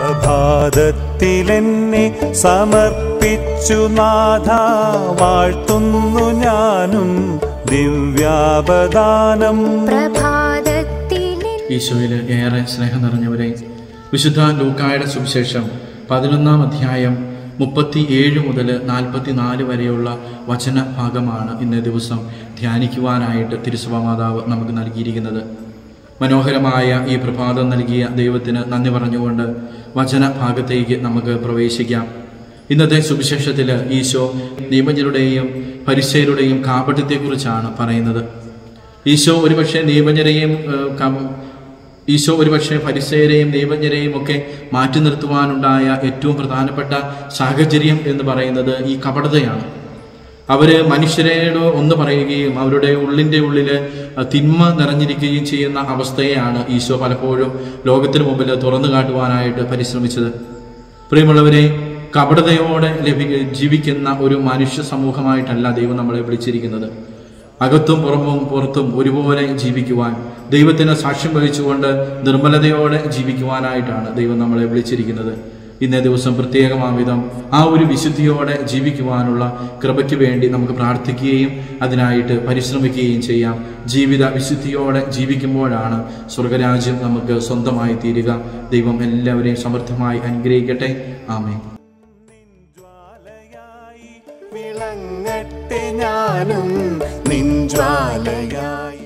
പ്രഭാതത്തിലെന്നെ സമർപ്പിച്ചു നാഥ വാഴ്ത്തുന്നു ഞാനും ദിവ്യാപദാനം പ്രഭാതത്തിലെ ഈശോയിൽ ഏറെ സ്നേഹം നിറഞ്ഞവരെ വിശുദ്ധ ലൂക്കായുടെ സുവിശേഷം പതിനൊന്നാം അധ്യായം മുപ്പത്തി ഏഴ് മുതൽ നാൽപ്പത്തി നാല് വരെയുള്ള വചന ഭാഗമാണ് ഇന്നേ ദിവസം ധ്യാനിക്കുവാനായിട്ട് തിരുസഭ മാതാവ് നമുക്ക് നൽകിയിരിക്കുന്നത് മനോഹരമായ ഈ പ്രഭാതം നൽകിയ ദൈവത്തിന് നന്ദി പറഞ്ഞുകൊണ്ട് വചന ഭാഗത്തേക്ക് നമുക്ക് പ്രവേശിക്കാം ഇന്നത്തെ സുവിശേഷത്തിൽ ഈശോ നിയമജ്ഞരുടെയും പരിശയരുടെയും കാപട്യത്തെക്കുറിച്ചാണ് പറയുന്നത് ഈശോ ഒരുപക്ഷെ നിയമജ്ഞരെയും ഏഹ്, കം- ഈശോ ഒരുപക്ഷെ പരിസയരെയും ദൈവജ്ഞരെയും ഒക്കെ മാറ്റി നിർത്തുവാനുണ്ടായ ഏറ്റവും പ്രധാനപ്പെട്ട സാഹചര്യം എന്ന് പറയുന്നത് ഈ കപടതയാണ് അവര് മനുഷ്യരോട് ഒന്ന് പറയുകയും അവരുടെ ഉള്ളിന്റെ ഉള്ളില് തിന്മ നിറഞ്ഞിരിക്കുകയും ചെയ്യുന്ന അവസ്ഥയെയാണ് ഈശോ പലപ്പോഴും ലോകത്തിന് മുമ്പിൽ തുറന്നു കാട്ടുവാനായിട്ട് പരിശ്രമിച്ചത് പ്രിയമുള്ളവരെ കപടതയോടെ ലഭി ജീവിക്കുന്ന ഒരു മനുഷ്യ സമൂഹമായിട്ടല്ല ദൈവം നമ്മളെ വിളിച്ചിരിക്കുന്നത് അകത്തും പുറമും പുറത്തും ഒരുപോലെ ജീവിക്കുവാൻ ദൈവത്തിന് സാക്ഷ്യം വഹിച്ചുകൊണ്ട് നിർമ്മലതയോടെ ജീവിക്കുവാനായിട്ടാണ് ദൈവം നമ്മളെ വിളിച്ചിരിക്കുന്നത് ഇന്നേ ദിവസം പ്രത്യേകമാം വിധം ആ ഒരു വിശുദ്ധിയോടെ ജീവിക്കുവാനുള്ള കൃപയ്ക്ക് വേണ്ടി നമുക്ക് പ്രാർത്ഥിക്കുകയും അതിനായിട്ട് പരിശ്രമിക്കുകയും ചെയ്യാം ജീവിത വിശുദ്ധിയോടെ ജീവിക്കുമ്പോഴാണ് സ്വർഗരാജ്യം നമുക്ക് സ്വന്തമായി തീരുക ദൈവം എല്ലാവരെയും സമൃദ്ധമായി അനുഗ്രഹിക്കട്ടെ ആമേ ജ്വാലയായി വിളങ്ങട്ടെ ഞാനും നിൻ ജ്വാലയായി